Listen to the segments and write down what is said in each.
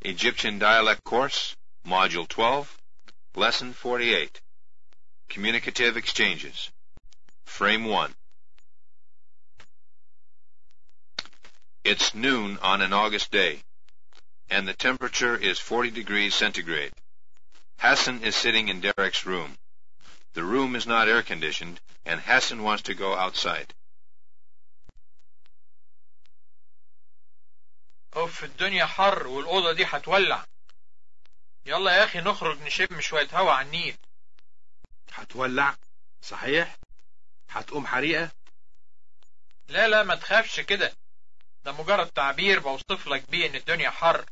Egyptian Dialect Course, Module 12, Lesson 48. Communicative Exchanges. Frame 1. It's noon on an August day, and the temperature is 40 degrees centigrade. Hassan is sitting in Derek's room. The room is not air conditioned, and Hassan wants to go outside. اوف الدنيا حر والأوضة دي هتولع يلا يا أخي نخرج نشم شوية هوا على النيل هتولع صحيح هتقوم حريقة لا لا ما تخافش كده ده مجرد تعبير بوصف لك بيه إن الدنيا حر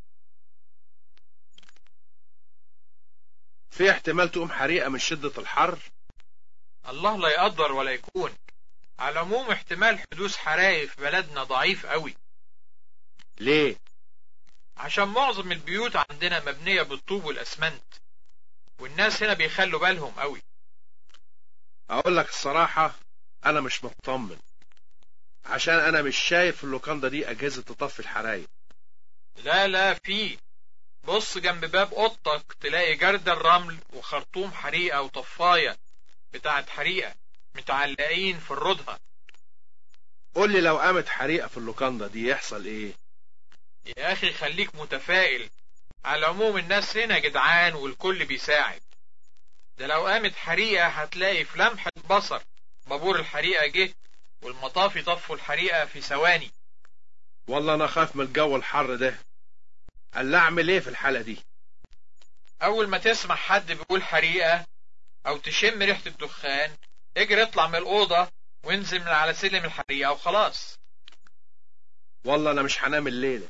في احتمال تقوم حريقة من شدة الحر الله لا يقدر ولا يكون على العموم احتمال حدوث حرائق في بلدنا ضعيف قوي ليه عشان معظم البيوت عندنا مبنية بالطوب والأسمنت والناس هنا بيخلوا بالهم قوي اقول لك الصراحة انا مش مطمن عشان انا مش شايف في اللوكاندا دي اجهزة تطفي الحرايق لا لا في بص جنب باب اوضتك تلاقي جردل رمل وخرطوم حريقة وطفاية بتاعت حريقة متعلقين في الردهة قول لي لو قامت حريقة في اللوكاندا دي يحصل ايه يا أخي خليك متفائل على العموم الناس هنا جدعان والكل بيساعد ده لو قامت حريقة هتلاقي في لمحة بصر بابور الحريقة جه والمطافي طفوا الحريقة في ثواني والله انا خايف من الجو الحر ده قال لا اعمل ايه في الحالة دي أول ما تسمع حد بيقول حريقة أو تشم ريحة الدخان اجري اطلع من الأوضة وانزل من على سلم الحريقة وخلاص والله انا مش هنام الليلة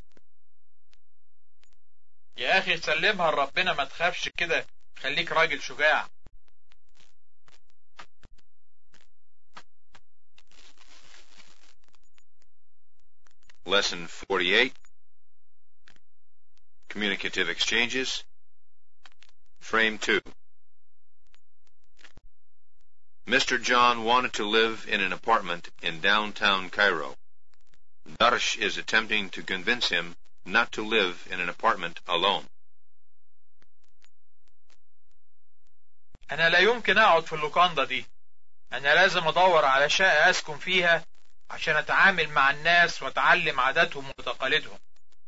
يا أخي سلمها لربنا ما تخافش كده خليك راجل شجاع Lesson 48. Communicative Exchanges. Frame 2. Mr. John wanted to live in an apartment in downtown Cairo. Darsh is attempting to convince him not to live in an apartment alone. أنا لا يمكن أقعد في اللوكاندا دي أنا لازم أدور على شقة أسكن فيها عشان أتعامل مع الناس وأتعلم عاداتهم وتقاليدهم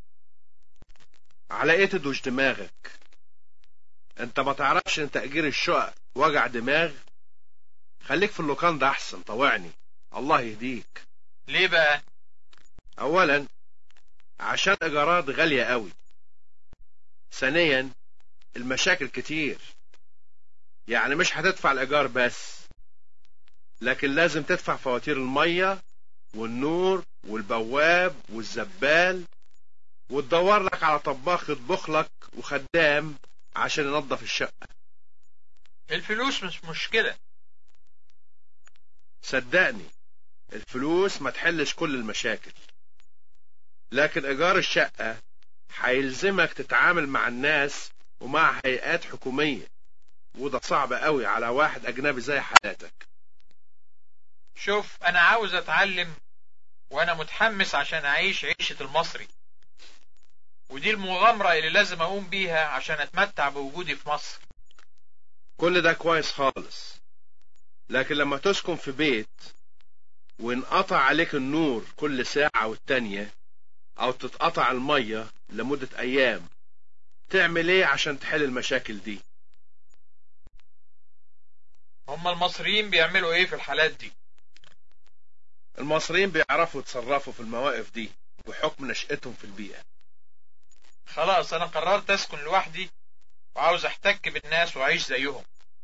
على ايه تدوش دماغك انت ما تعرفش ان تأجير الشقق وجع دماغ خليك في اللوكاندا احسن طوعني الله يهديك ليه بقى؟ اولا عشان ايجارات غالية قوي ثانيا المشاكل كتير يعني مش هتدفع الايجار بس لكن لازم تدفع فواتير المية والنور والبواب والزبال وتدور لك على طباخ يطبخ لك وخدام عشان ينظف الشقة الفلوس مش مشكلة صدقني الفلوس ما تحلش كل المشاكل لكن ايجار الشقة هيلزمك تتعامل مع الناس ومع هيئات حكومية وده صعب قوي على واحد اجنبي زي حالاتك شوف أنا عاوز أتعلم وأنا متحمس عشان أعيش عيشة المصري ودي المغامرة اللي لازم أقوم بيها عشان أتمتع بوجودي في مصر كل ده كويس خالص لكن لما تسكن في بيت وينقطع عليك النور كل ساعة والتانية او تتقطع المية لمدة ايام تعمل ايه عشان تحل المشاكل دي هما المصريين بيعملوا إيه في الحالات دي المصريين بيعرفوا يتصرفوا في المواقف دي بحكم نشأتهم في البيئة خلاص أنا قررت أسكن لوحدي وعاوز أحتك بالناس وأعيش زيهم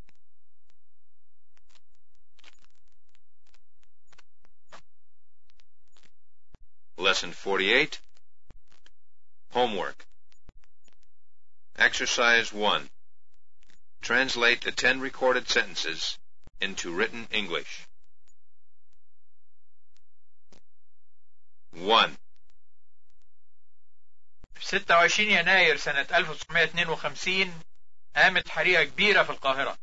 Lesson 48. Homework. Exercise 1. Translate the 10 recorded sentences into written English. 1. في 26 يناير سنة 1952 قامت حريقة كبيرة في القاهرة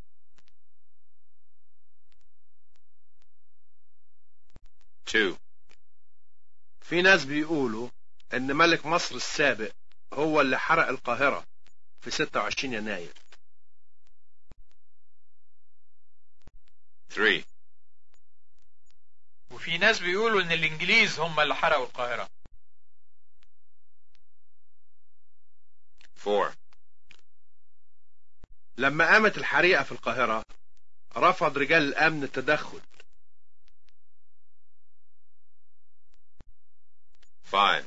2. في ناس بيقولوا ان ملك مصر السابق هو اللي حرق القاهرة في 26 يناير 3, وفي ناس بيقولوا ان الانجليز هم اللي حرقوا القاهرة 4, لما قامت الحريقة في القاهرة رفض رجال الأمن التدخل 5,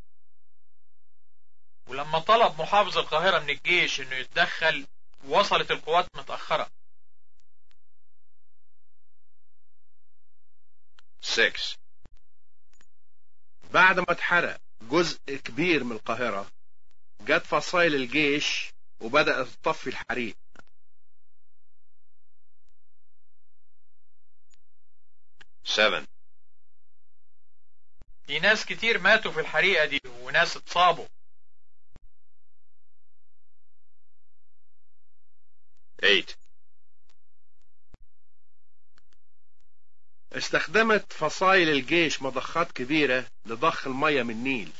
ولما طلب محافظ القاهرة من الجيش انه يتدخل وصلت القوات متأخرة 6, بعد ما اتحرق جزء كبير من القاهرة جت فصائل الجيش وبدأت تطفي الحريق 7, في ناس كتير ماتوا في الحريقة دي وناس اتصابوا 8, استخدمت فصائل الجيش مضخات كبيرة لضخ المية من النيل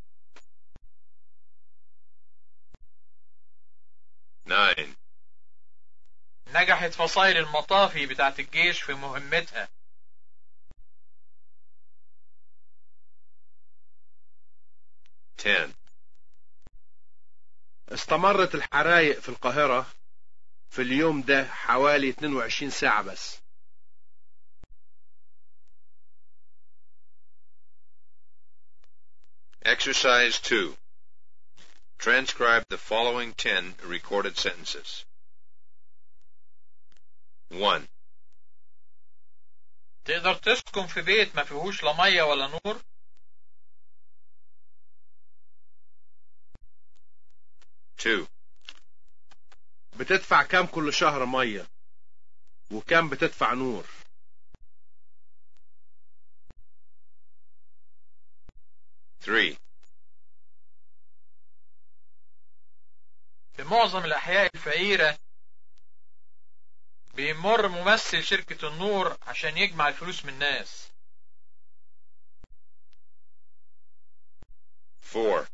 9, نجحت فصائل المطافي بتاعت الجيش في مهمتها 10, استمرت الحرايق في القاهرة في اليوم ده حوالي 22 ساعة بس Exercise 2. Transcribe the following 10 recorded sentences. 1, تقدر تسكن في بيت ما فيهوش لا مية ولا نور 2, بتدفع كام كل شهر مية وكام بتدفع نور 3, في معظم الأحياء الفقيرة بيمر ممثل شركة النور عشان يجمع الفلوس من الناس 4,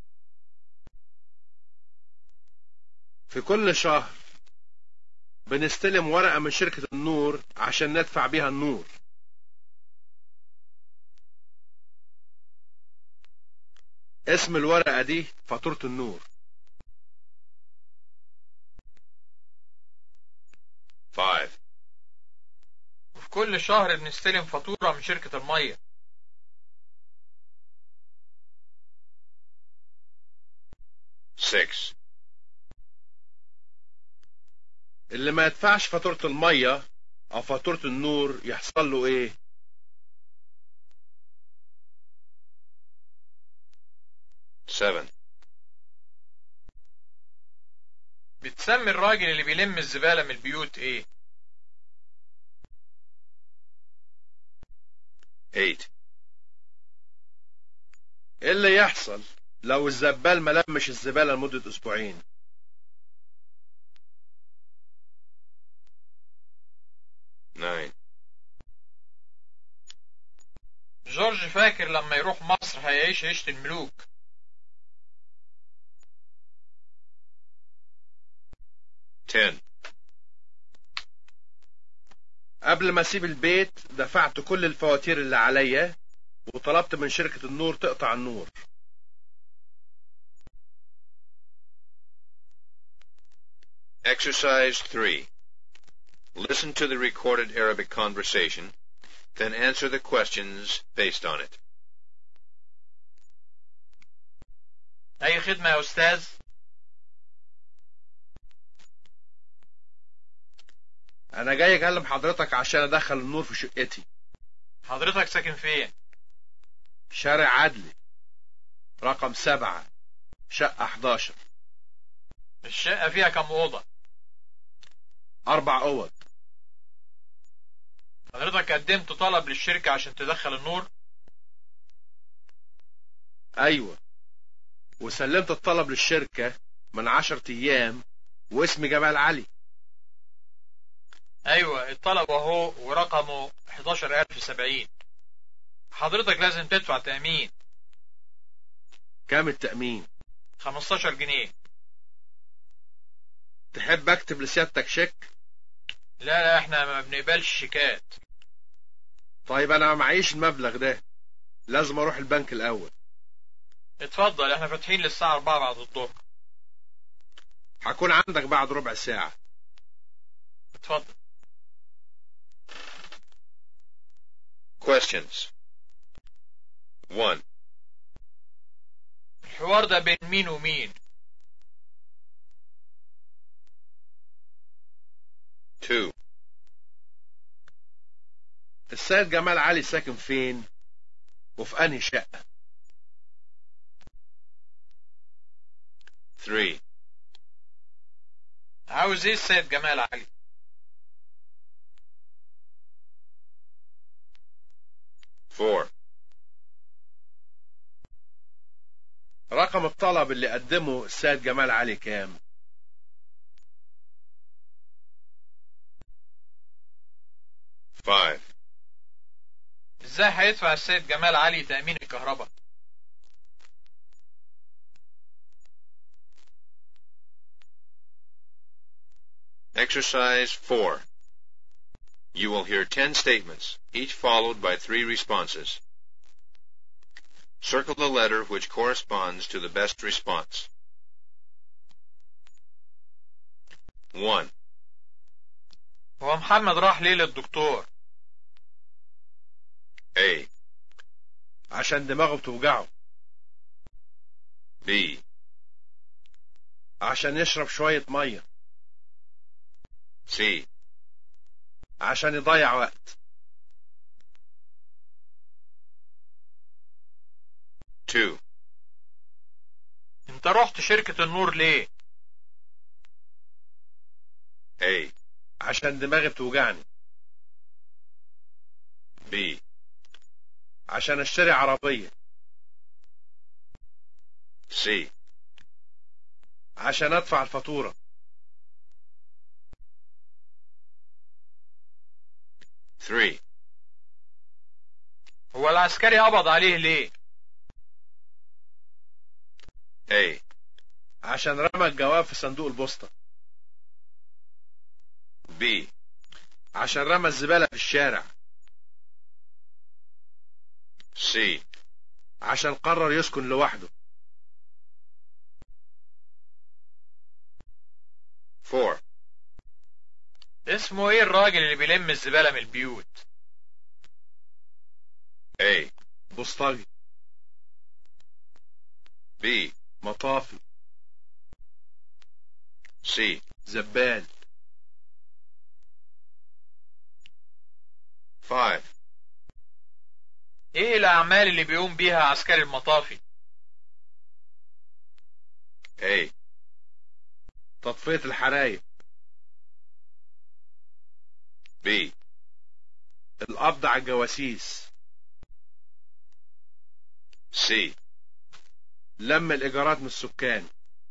في كل شهر بنستلم ورقة من شركة النور عشان ندفع بيها النور اسم الورقة دي فاتورة النور 5, وفي كل شهر بنستلم فاتورة من شركة المية 6, اللي ما يدفعش فاتورة المية أو فاتورة النور يحصل له إيه؟ 7, بتسمي الراجل اللي بيلم الزبالة من البيوت ايه 8, إيه اللي يحصل لو الزبال ما لمش الزبالة لمدة أسبوعين؟ 9, جورج فاكر لما يروح مصر هيعيش عيشة الملوك 10, قبل ما أسيب البيت دفعت كل الفواتير اللي عليا وطلبت من شركة النور تقطع النور Exercise 3. Listen to the recorded Arabic conversation, then answer the questions based on it. اي خدمة يا استاذ أنا جاي أكلم حضرتك عشان أدخل النور في شقتي حضرتك ساكن فين شارع عدلي رقم سبعة شقة 11 الشقة فيها كم أوضة أربع أوض حضرتك قدمت طلب للشركة عشان تدخل النور أيوة وسلمت الطلب للشركة من عشرة أيام واسمي جمال علي ايوه الطلب اهو ورقمه 11070 حضرتك لازم تدفع تأمين كام التأمين 15 جنيه تحب اكتب لسيادتك شيك لا لا احنا ما بنقبلش شيكات طيب انا ما معيش المبلغ ده لازم اروح البنك الاول اتفضل احنا فاتحين للساعة 4 بعد الظهر هكون عندك بعد ربع ساعة اتفضل Questions. 1. الحوار ده بين مين ومين 2. السيد جمال علي ساكن فين وفي انهي شقة 3. عاوز ايه السيد جمال علي 4. رقم الطلب اللي قدمه السيد جمال علي كام 5. ازاي هيدفع السيد جمال علي تأمين الكهرباء Exercise 4. You will hear 10 statements, each followed by three responses. Circle the letter which corresponds to the best response. 1, هو محمد راح ليه للدكتور A, عشان دماغه بتوجعه B, عشان يشرب شوية مية C, عشان يضيع وقت 2, انت رحت شركة النور ليه A, عشان دماغي بتوجعني B, عشان اشتري عربية C, عشان ادفع الفاتورة 3, هو العسكري قبض عليه ليه A, عشان رمى الجواب في صندوق البوسطة B, عشان رمى الزبالة في الشارع C, عشان قرر يسكن لوحده 4, اسمه ايه الراجل اللي بيلم الزبالة من البيوت A, بوسطجي B, مطافي C, زبال 5, ايه الاعمال اللي بيقوم بيها عسكري المطافي A, تطفية الحرايق B, القبض على الجواسيس C, لم الإيجارات من السكان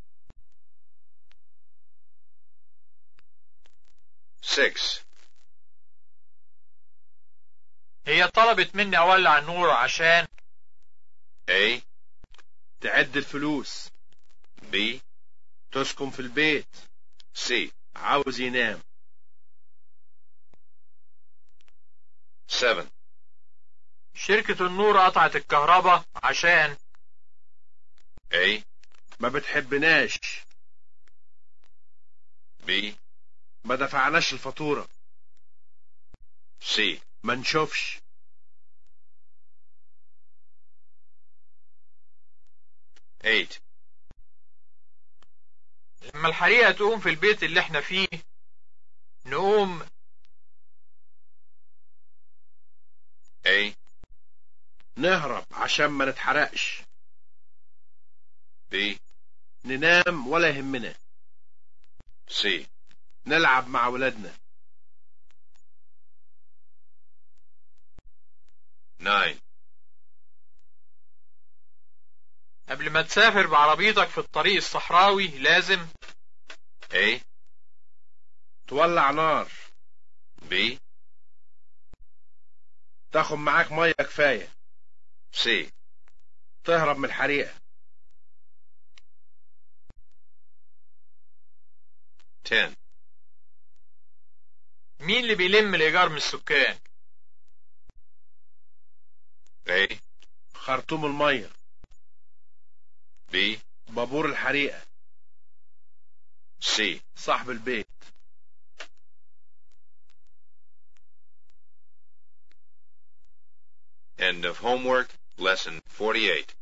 6, هي طلبت مني اولع النور عشان A, تعد الفلوس B, تسكن في البيت C, عاوز ينام 7, شركة النور قطعت الكهرباء عشان A, ما بتحبناش B, ما دفعناش الفاتورة C, ما نشوفش 8, لما الحريقة تقوم في البيت اللي احنا فيه نقوم A, نهرب عشان ما نتحرقش B, ننام ولا يهمنا C, نلعب مع ولادنا 9, قبل ما تسافر بعربيتك في الطريق الصحراوي لازم A, تولع نار B, تاخد معاك مية كفاية C, تهرب من الحريقة 10. مين اللي بيلم الإيجار من السكان A, خرطوم المية B, بابور الحريقة C. صاحب البيت End of homework, lesson 48.